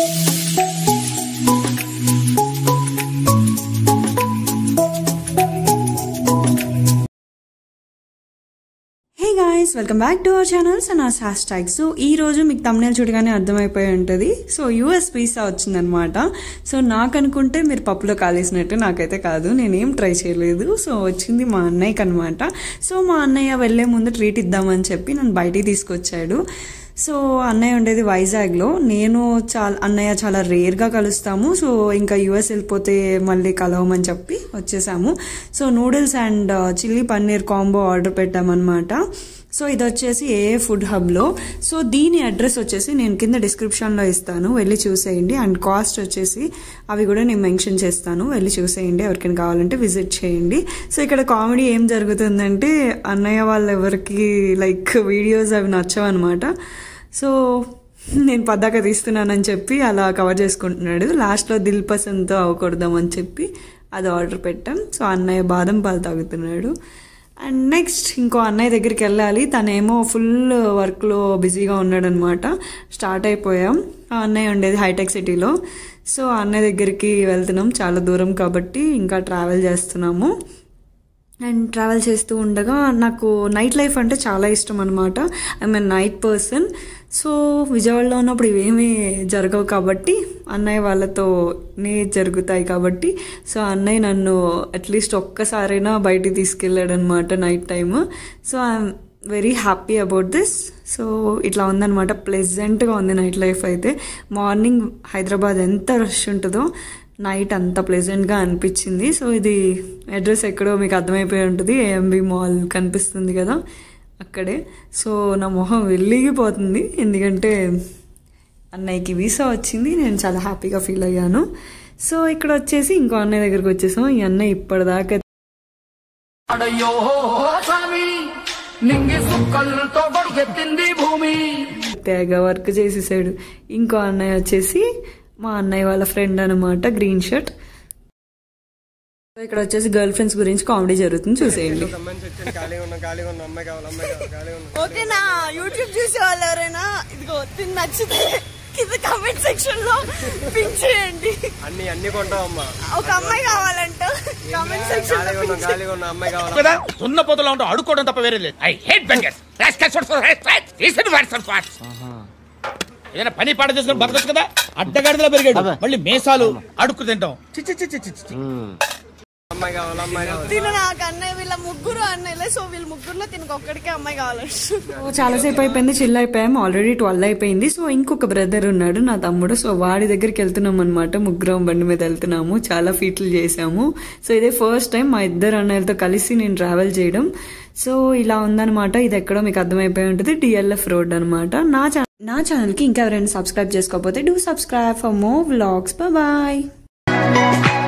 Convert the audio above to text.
Hey guys welcome back to our channels and as hashtag so ఈ రోజు మీకు thumbnail చూడగానే అర్థమైపోయి ఉంటుంది సో యూఎస్ పిజ్జా వచ్చిందనమాట సో నాకు అనుకుంటే మీరు పప్పులో కాలేసినట్టు నాకైతే కాదు నేనేం ట్రై చేయలేదు సో వచ్చింది మా అన్నయ్యకి అనమాట సో మా అన్నయ్య వెళ్లే ముందు ట్రీట్ ఇద్దామని చెప్పి నన్ను బయటికి తీసుకొచ్చాడు సో అన్నయ్య ఉండేది వైజాగ్లో నేను చాలా అన్నయ్య చాలా రేర్గా కలుస్తాము సో ఇంకా యూఎస్ వెళ్ళిపోతే మళ్ళీ కలవమని చెప్పి వచ్చేసాము so noodles and chilli paneer combo order పెట్టామన్నమాట సో ఇది వచ్చేసి ఏ ఫుడ్ హబ్లో సో దీని అడ్రస్ వచ్చేసి నేను కింద డిస్క్రిప్షన్లో ఇస్తాను వెళ్ళి చూసేయండి అండ్ కాస్ట్ వచ్చేసి అవి కూడా నేను మెన్షన్ చేస్తాను వెళ్ళి చూసేయండి ఎవరికైనా కావాలంటే విజిట్ చేయండి సో ఇక్కడ కామెడీ ఏం జరుగుతుందంటే అన్నయ్య వాళ్ళు ఎవరికి లైక్ వీడియోస్ అవి నచ్చవన్నమాట సో నేను పద్దాక తీస్తున్నానని చెప్పి అలా కవర్ చేసుకుంటున్నాడు లాస్ట్లో దిల్ పసంతో అవ్వకూడదామని చెప్పి అది ఆర్డర్ పెట్టాం సో అన్నయ్య బాదం పాలు తాగుతున్నాడు అండ్ నెక్స్ట్ ఇంకో అన్నయ్య దగ్గరికి వెళ్ళాలి తనేమో ఫుల్ వర్క్లో బిజీగా ఉన్నాడనమాట స్టార్ట్ అయిపోయాం ఆ అన్నయ్య ఉండేది హైటెక్ సిటీలో సో ఆ అన్నయ్య దగ్గరికి వెళ్తున్నాం చాలా దూరం కాబట్టి ఇంకా ట్రావెల్ చేస్తున్నాము అండ్ ట్రావెల్ చేస్తూ ఉండగా నాకు నైట్ లైఫ్ అంటే చాలా ఇష్టం అనమాట I mean night person so విజయవాడలో ఉన్నప్పుడు ఇవేమీ జరగవు కాబట్టి అన్నయ్య వాళ్ళతోనే జరుగుతాయి కాబట్టి సో అన్నయ్య నన్ను అట్లీస్ట్ ఒక్కసారైనా బయటికి తీసుకెళ్ళాడు అనమాట night time so I'm very happy about this so ఇట్లా ఉందన్నమాట ప్లెజెంట్గా ఉంది నైట్ లైఫ్ అయితే మార్నింగ్ హైదరాబాద్ ఎంత రష్ ఉంటుందో నైట్ అంత ప్లెజెంట్గా అనిపించింది సో ఇది అడ్రస్ ఎక్కడో మీకు అర్థమైపోయి ఉంటుంది ఏఎంబి మాల్ కనిపిస్తుంది కదా అక్కడే సో నా మొహం వెలిగిపోతుంది ఎందుకంటే అన్నయ్యకి వీసా వచ్చింది నేను చాలా హ్యాపీగా ఫీల్ అయ్యాను సో ఇక్కడ వచ్చేసి ఇంకో అన్నయ్య దగ్గరికి వచ్చేసాం ఈ అన్నయ్య ఇప్పటిదాకా అడయ్యో స్వామి నింగి సుక్కలతో గొడుగెత్తింది భూమి తెగ వర్క్ చేసేసాడు ఇంకో అన్నయ్య వచ్చేసి మా అన్నయ్య వాళ్ళ ఫ్రెండ్ అనమాట గ్రీన్ షర్ట్ ఇక్కడ వచ్చేసి గర్ల్ ఫ్రెండ్స్ గురించి కామెడీ జరుగుతుంది చూసేయండి ఓకేనా యూట్యూబ్ చూసే వాళ్ళు ఎవరైనా ఇదిగో తిని నచ్చితే కింద కమెంట్ సెక్షన్ లో పింక్ చేయండి అన్ని అన్ని కొంటావమ్మా ఒక అమ్మాయి కావాలంట కమెంట్ సెక్షన్ లో ఖాళీగా pink ఉన్నాం ఖాళీగా ఉన్నాం అమ్మాయి కావాలి కదా ఉన్న పొదలో ఉంటావు అడుక్కోవడం తప్ప వేరే లేదు ఐ హేట్ బెంగర్స్ ఏదైనా పని పాట చేసుకుని బతకొచ్చు కదా అడ్డగాడిదలో పెరిగాడు మళ్ళీ మేసాలు అడుక్కు తింటాం చి చి చి చి చి చి. అమ్మాయి కావాలి అమ్మాయి కావాలి తిను నాకు అన్నయ్య వీళ్ళ ముగ్గురు అన్నయ్యలే సో వీళ్ళ ముగ్గురులో తినకు ఒక్కడికే అమ్మాయి కావాలంట సో చాలాసేపు అయిపోయింది చిల్ అయిపోయాం ఆల్రెడీ ట్వెల్వ్ అయిపోయింది సో ఇంకొక బ్రదర్ ఉన్నాడు నా తమ్ముడు సో వాడి దగ్గరికి వెళ్తున్నాం అనమాట ముగ్గురం బండి మీద వెళ్తున్నాము చాలా ఫీట్లు చేసాము సో ఇదే ఫస్ట్ టైం మా ఇద్దరు అన్నయ్యలతో కలిసి నేను ట్రావెల్ చేయడం సో ఇలా ఉందన్నమాట ఇది ఎక్కడో మీకు అర్థమైపోయి ఉంటుంది డిఎల్ఎఫ్ రోడ్ అనమాట నా ఛానల్ నా ఛానల్కి ఇంకా ఎవరైనా సబ్స్క్రైబ్ చేసుకోకపోతే do subscribe for more vlogs bye